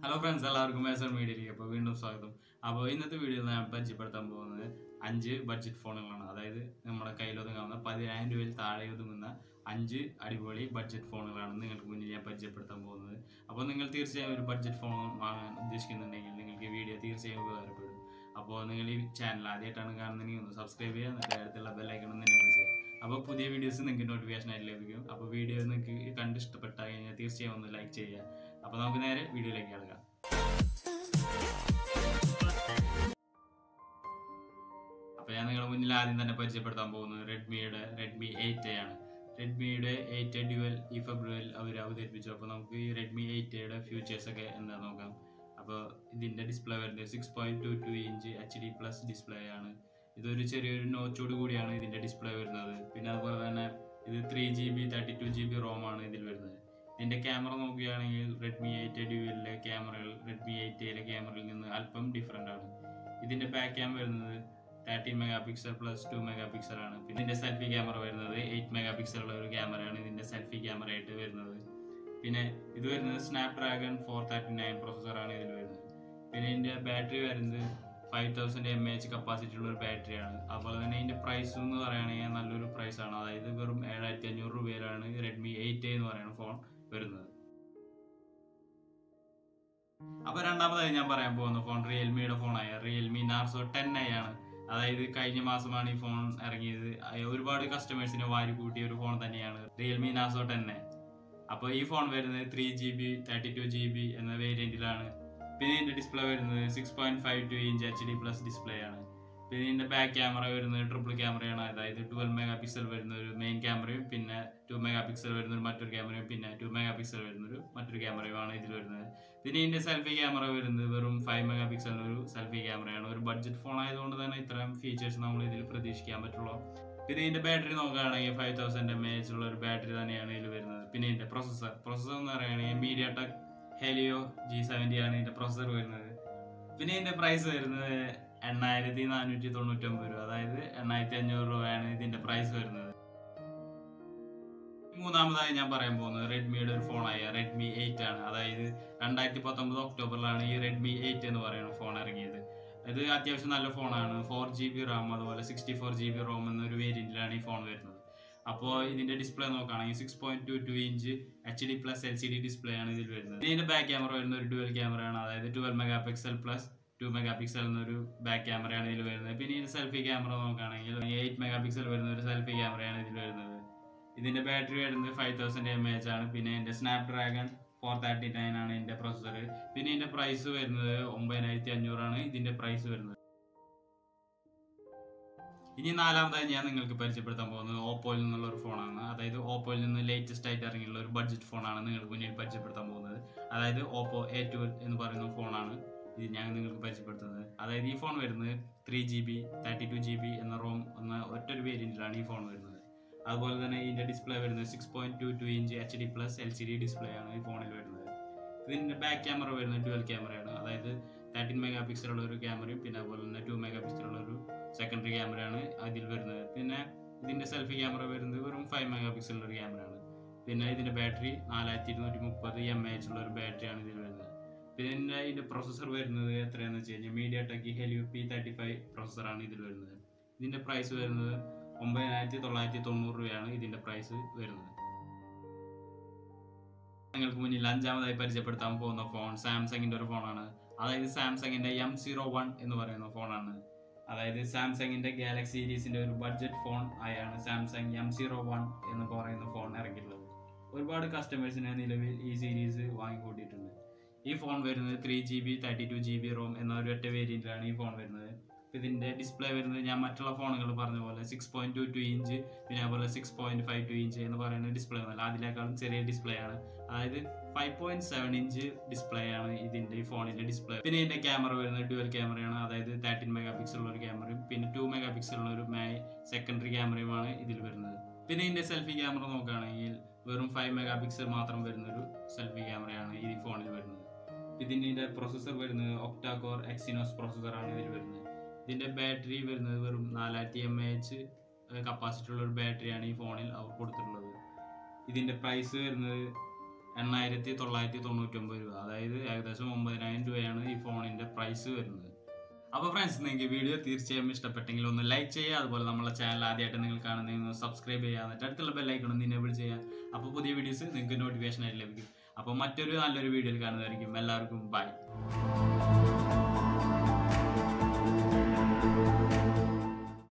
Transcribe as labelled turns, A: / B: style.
A: hello friends എല്ലാവർക്കും Mason മീഡിയയിലേക്ക് അപ്പോൾ വീണ്ടും സ്വാഗതം അപ്പോൾ ഇന്നത്തെ വീഡിയോയിൽ ഞാൻ പരിചയപ്പെടുത്താൻ പോകുന്നത് അഞ്ച് ബഡ്ജറ്റ് ഫോണുകളാണ് അതായത് നമ്മുടെ കയ്യിൽ ഒതുങ്ങാവുന്ന പതിനായിരം രൂപയിൽ താഴെ ഒതുങ്ങുന്ന അഞ്ച് അടിപൊളി ബഡ്ജറ്റ് ഫോണുകളാണ് നിങ്ങൾക്ക് മുന്നിൽ ഞാൻ പരിചയപ്പെടുത്താൻ പോകുന്നത് അപ്പോൾ നിങ്ങൾ തീർച്ചയായും ഒരു ബഡ്ജറ്റ് ഫോൺ വാങ്ങാൻ ഉദ്ദേശിക്കുന്നുണ്ടെങ്കിൽ നിങ്ങൾക്ക് ഈ വീഡിയോ തീർച്ചയായും ഉപകാരപ്പെടും അപ്പോൾ നിങ്ങൾ ഈ ചാനൽ ആദ്യമായിട്ടാണ് കാണുന്നതെങ്കിൽ ഒന്ന് സബ്സ്ക്രൈബ് ചെയ്യുക എന്നിട്ട് അടുത്തുള്ള ബെല്ലൈക്കൺ ഒന്ന് എനേബിൾ ചെയ്യുക അപ്പോൾ പുതിയ വീഡിയോസ് നിങ്ങൾക്ക് നോട്ടിഫിക്കേഷൻ ആയിട്ട് ലഭിക്കും അപ്പോൾ വീഡിയോ നിങ്ങൾക്ക് കണ്ട് ഇഷ്ടപ്പെട്ടാൽ കഴിഞ്ഞാൽ തീർച്ചയായും ഒന്ന് ലൈക്ക് ചെയ്യുക അപ്പോൾ നമുക്ക് നേരെ വീഡിയോയിലേക്ക് കിടക്കാം അപ്പോൾ ഞാൻ നിങ്ങളുടെ മുന്നിൽ ആദ്യം തന്നെ പരിചയപ്പെടുത്താൻ പോകുന്നത് റെഡ്മിയുടെ റെഡ്മി എയ്റ്റ് എ ആണ് റെഡ്മിയുടെ എയ്റ്റ് എ ഡ്യുവൽ ഈ ഫെബ്രുവരിയിൽ അവർ അവതരിപ്പിച്ചു അപ്പോൾ നമുക്ക് ഈ റെഡ്മി എയ്റ്റ് എയുടെ ഫ്യൂച്ചേഴ്സ് ഒക്കെ എന്താ നോക്കാം അപ്പോൾ ഇതിൻ്റെ ഡിസ്പ്ലേ വരുന്നത് six point two two inch H D plus display ആണ് ഇതൊരു ചെറിയൊരു നോച്ചോട് കൂടിയാണ് ഇതിൻ്റെ ഡിസ്പ്ലേ വരുന്നത് പിന്നെ അതുപോലെ തന്നെ ഇത് three G B thirty two G B ROM ആണ് ഇതിൽ വരുന്നത് ഇതിൻ്റെ ക്യാമറ നോക്കുകയാണെങ്കിൽ റെഡ്മി എയ്റ്റ് ഡ്യുവലിലെ ക്യാമറകൾ റെഡ്മി എയ്റ്റ് എയിലെ ക്യാമറയിൽ നിന്ന് അല്പം ഡിഫറെൻ്റ് ആണ് ഇതിൻ്റെ ബാക്ക് ക്യാം വരുന്നത് thirteen megapixel plus two megapixel ആണ് പിന്നെ ഇതിൻ്റെ സെൽഫി ക്യാമറ വരുന്നത് എയ്റ്റ് മെഗാ പിക്സലുള്ള ഒരു ക്യാമറയാണ് ഇതിൻ്റെ സെൽഫി ക്യാമറ ആയിട്ട് വരുന്നത് പിന്നെ ഇത് വരുന്നത് Snapdragon four thirty nine പ്രോസസ്സറാണ് ഇതിൽ വരുന്നത് പിന്നെ ഇതിൻ്റെ ബാറ്ററി വരുന്നത് five thousand M H capacity ഉള്ള ഒരു ബാറ്ററിയാണ് അതുപോലെ തന്നെ ഇതിൻ്റെ പ്രൈസ് എന്ന് പറയുകയാണെങ്കിൽ നല്ലൊരു പ്രൈസാണ് അതായത് വെറും ഏഴായിരത്തി അഞ്ഞൂറ് രൂപയിലാണ് റെഡ്മി എയ്റ്റ് എന്ന് പറയുന്ന ഫോൺ വരുന്നത് അപ്പൊ രണ്ടാമതായി ഞാൻ പറയാൻ പോകുന്ന ഫോൺ റിയൽമിയുടെ ഫോണായ റിയൽമി നാർസോ ടെൻ ഐ ആണ് അതായത് കഴിഞ്ഞ മാസമാണ് ഈ ഫോൺ ഇറങ്ങിയത് അഹ് ഒരുപാട് കസ്റ്റമേഴ്സിനെ വാരി കൂട്ടിയ ഒരു ഫോൺ തന്നെയാണ് റിയൽമി നാർസോ ടെൻ എ അപ്പോൾ ഈ ഫോൺ വരുന്നത് three G B thirty two G B എന്ന വേരിയന്റിലാണ് പിന്നെ ഇതിന്റെ ഡിസ്പ്ലേ വരുന്നത് six point five two inch H D plus display ആണ് പിന്നെ ഇതിന്റെ ബാക്ക് ക്യാമറ വരുന്നത് ട്രിപ്പിൾ ക്യാമറയാണ് അതായത് ട്വൽവ് മെഗാ പിക്സൽ വരുന്ന ഒരു മെയിൻ ക്യാമറയും പിന്നെ ടു മെഗാ പിക്സൽ വരുന്ന ഒരു മറ്റൊരു ക്യാമറയും പിന്നെ ടു മെഗാ പിക്സൽ വരുന്ന ഒരു മറ്റൊരു ക്യാമറയുമാണ് ഇതിൽ വരുന്നത് പിന്നെ ഇതിന്റെ സെൽഫി ക്യാമറ വരുന്നത് വെറും ഫൈവ് മെഗാ പിക്സലിന്റെ ഒരു സെൽഫി ക്യാമറയാണ് ഒരു ബഡ്ജറ്റ് ഫോൺ ആയതുകൊണ്ട് തന്നെ ഇത്തരം ഫീച്ചേഴ്സ് നമ്മൾ ഇതിൽ പ്രതീക്ഷിക്കാൻ പറ്റുള്ളൂ പിന്നെ ഇതിന്റെ ബാറ്ററി നോക്കുകയാണെങ്കിൽ ഫൈവ് തൗസൻഡ് എം എച്ച് ഉള്ള ഒരു ബാറ്ററി തന്നെയാണ് ഇതിൽ വരുന്നത് പിന്നെ ഇതിന്റെ പ്രൊസസർ പ്രൊസസർ എന്ന് പറയുകയാണെങ്കിൽ MediaTek Helio G seventy ആണ് ഇതിന്റെ പ്രൊസസർ വരുന്നത് പിന്നെ ഇതിന്റെ പ്രൈസ് വരുന്നത് എണ്ണായിരത്തി നാനൂറ്റി തൊണ്ണൂറ്റൊമ്പത് രൂപ അതായത് എണ്ണായിരത്തി അഞ്ഞൂറ് രൂപയാണ് ഇതിന്റെ പ്രൈസ് വരുന്നത് മൂന്നാമതായി ഞാൻ പറയാൻ പോകുന്നത് റെഡ്മിയുടെ ഒരു ഫോണായ റെഡ്മി എയ്റ്റ് ആണ് അതായത് രണ്ടായിരത്തി പത്തൊമ്പത് ഒക്ടോബറിലാണ് ഈ റെഡ്മി എയ്റ്റ് എന്ന് പറയുന്ന ഫോൺ ഇറങ്ങിയത് ഇത് അത്യാവശ്യം നല്ല ഫോണാണ് ഫോർ ജി ബി റാം അതുപോലെ sixty four G B ROM എന്നൊരു വേരിയന്റിലാണ് ഈ ഫോൺ വരുന്നത് അപ്പോൾ ഇതിന്റെ ഡിസ്പ്ലേ നോക്കുകയാണെങ്കിൽ six point two two inch H D plus L C D display ആണ് ഇതിൽ വരുന്നത് ഇതിന്റെ ബാക്ക് ക്യാമറ വരുന്ന ഒരു ഡുവൽ ക്യാമറയാണ് അതായത് twelve megapixel plus two megapixel എന്നൊരു ബാക്ക് ക്യാമറയാണ് ഇതിൽ വരുന്നത് പിന്നെ ഇതിന്റെ സെൽഫി ക്യാമറ നോക്കുകയാണെങ്കിൽ എയ്റ്റ് മെഗാ പിക്സൽ വരുന്ന ഒരു സെൽഫി ക്യാമറയാണ് ഇതിൽ വരുന്നത് ഇതിന്റെ ബാറ്ററി വരുന്നത് ഫൈവ് തൗസൻഡ് എം എച്ച് ആണ് പിന്നെ ഇതിന്റെ Snapdragon four thirty nine ആണ് ഇതിന്റെ പ്രൊസസർ പിന്നെ ഇതിന്റെ പ്രൈസ് വരുന്നത് ഒമ്പതിനായിരത്തി അഞ്ഞൂറാണ് ഇതിന്റെ പ്രൈസ് വരുന്നത് ഇനി നാലാമതായി ഞാൻ നിങ്ങൾക്ക് പരിചയപ്പെടുത്താൻ പോകുന്നത് ഓപ്പോയിൽ നിന്നുള്ള ഒരു ഫോണാണ് അതായത് ഓപ്പോയിൽ നിന്ന് ലേറ്റസ്റ്റ് ആയിട്ട് ഇറങ്ങിയുള്ള ഒരു ബഡ്ജറ്റ് ഫോണാണ് നിങ്ങൾക്ക് മുന്നിൽ പരിചയപ്പെടുത്താൻ പോകുന്നത് അതായത് ഓപ്പോ എ ടു എന്ന് പറയുന്ന ഫോണാണ് ഇത് ഞാൻ നിങ്ങൾക്ക് പരിചയപ്പെടുത്തുന്നത് അതായത് ഈ ഫോൺ വരുന്നത് three G B thirty two G B എന്ന റോം എന്ന ഒറ്റൊരു വേരിയന്റിലാണ് ഈ ഫോൺ വരുന്നത് അതുപോലെ തന്നെ ഇതിന്റെ ഡിസ്പ്ലേ വരുന്നത് six point two two inch H D plus L C D display ആണ് ഈ ഫോണിൽ വരുന്നത് ഇതിന്റെ ബാക്ക് ക്യാമറ വരുന്നത് ഡുവൽ ക്യാമറയാണ് അതായത് തേർട്ടീൻ മെഗാ പിക്സലുള്ള ഒരു ക്യാമറയും പിന്നെ അതുപോലെ തന്നെ ടു മെഗാ പിക്സലുള്ള ഒരു സെക്കൻഡറി ക്യാമറയാണ് അതിൽ വരുന്നത് പിന്നെ ഇതിന്റെ സെൽഫി ക്യാമറ വരുന്നത് വെറും ഫൈവ് മെഗാ പിക്സലുള്ള ഒരു ക്യാമറയാണ് പിന്നെ ഇതിന്റെ ബാറ്ററി നാലായിരത്തി ഇരുന്നൂറ്റി മുപ്പത് എം എച്ച് ഉള്ള ഒരു ബാറ്ററിയാണ് ഇതിൽ വരുന്നത് പിന്നെ ഇതിന്റെ ഇതിന്റെ പ്രൊസസർ വരുന്നത് എത്രയാണെന്ന് വെച്ച് കഴിഞ്ഞാൽ MediaTek Helio P thirty five പ്രൊസസറാണ് ഇതിൽ വരുന്നത് ഇതിന്റെ പ്രൈസ് വരുന്നത് ഒമ്പതിനായിരത്തി തൊള്ളായിരത്തി തൊണ്ണൂറ് രൂപയാണ് ഇതിന്റെ പ്രൈസ് വരുന്നത് നിങ്ങൾക്ക് മുന്നിൽ അഞ്ചാമതായി പരിചയപ്പെടുത്താൻ പോകുന്ന ഫോൺ സാംസങ്ങിന്റെ ഒരു ഫോണാണ് അതായത് സാംസങ്ങിന്റെ എം സീറോ വൺ എന്ന് പറയുന്ന ഫോണാണ് അതായത് സാംസങ്ങിന്റെ ഗാലക്സി സീരീസിന്റെ ഒരു ബഡ്ജറ്റ് ഫോൺ ആയാണ് സാംസങ് എം സീറോ വൺ എന്ന് പറയുന്ന ഫോൺ ഇറങ്ങിയിട്ടുള്ളത് ഒരുപാട് കസ്റ്റമേഴ്സിനെ നിലവിൽ ഈ സീരീസ് വാങ്ങിക്കൂട്ടിയിട്ടുണ്ട് ഈ ഫോൺ വരുന്നത് three G B thirty two G B ROM എന്ന ഒരു ഒറ്റ വേരിയന്റിലാണ് ഈ ഫോൺ വരുന്നത് ഇതിന്റെ ഡിസ്പ്ലേ വരുന്നത് ഞാൻ മറ്റുള്ള ഫോണുകൾ പറഞ്ഞ പോലെ six point two two inch പിന്നെ അതുപോലെ six point five two inch എന്ന് പറയുന്ന ഡിസ്പ്ലേ ഒന്നല്ല അതിനേക്കാളും ചെറിയ ഡിസ്പ്ലേ ആണ് അതായത് five point seven inch display ആണ് ഇതിന്റെ ഈ ഫോണിന്റെ ഡിസ്പ്ലേ പിന്നെ ഇതിന്റെ ക്യാമറ വരുന്നത് ഡുവൽ ക്യാമറയാണ് അതായത് തേർട്ടീൻ മെഗാ പിക്സൽ ഉള്ള ഒരു ക്യാമറയും പിന്നെ ടു മെഗാ പിക്സൽ ഉള്ള ഒരു സെക്കൻഡറി ക്യാമറയുമാണ് ഇതിൽ വരുന്നത് പിന്നെ ഇതിന്റെ സെൽഫി ക്യാമറ നോക്കുകയാണെങ്കിൽ വെറും ഫൈവ് മെഗാ പിക്സൽ മാത്രം വരുന്ന ഒരു സെൽഫി ക്യാമറയാണ് ഈ ഫോണിൽ വരുന്നത് ഇതിന്റെ പ്രൊസസ്സർ വരുന്നത് ഒക്ടാകോർ എക്സിനോസ് പ്രൊസസ്സർ ആണ് ഇതിൽ വരുന്നത് ഇതിന്റെ ബാറ്ററി വരുന്നത് വെറും നാലായിരത്തി എം എച്ച് കപ്പാസിറ്റി ഉള്ള ഒരു ബാറ്ററിയാണ് ഈ ഫോണിൽ അവർ കൊടുത്തിട്ടുള്ളത് ഇതിന്റെ പ്രൈസ് വരുന്നത് എണ്ണായിരത്തി തൊള്ളായിരത്തി തൊണ്ണൂറ്റൊമ്പത് രൂപ അതായത് ഏകദേശം ഒമ്പതിനായിരം രൂപയാണ് ഈ ഫോണിന്റെ പ്രൈസ് വരുന്നത് അപ്പോൾ ഫ്രണ്ട്സ് നിങ്ങൾക്ക് വീഡിയോ തീർച്ചയായും ഇഷ്ടപ്പെട്ടെങ്കിൽ ഒന്ന് ലൈക്ക് ചെയ്യുക അതുപോലെ നമ്മളെ ചാനൽ ആദ്യമായിട്ട് നിങ്ങൾ കാണുന്നതെങ്കിൽ സബ്സ്ക്രൈബ് ചെയ്യുക എന്നിട്ട് അടുത്തുള്ള ബെല്ലൈക്കൺ ഒന്ന് ഇനേബിൾ ചെയ്യുക അപ്പോൾ പുതിയ വീഡിയോസ് നിങ്ങൾക്ക് നോട്ടിഫിക്കേഷൻ ആയിട്ട് ലഭിക്കും അപ്പോൾ മറ്റൊരു നല്ലൊരു വീഡിയോയിൽ കാണുന്നതായിരിക്കും എല്ലാവർക്കും ബൈ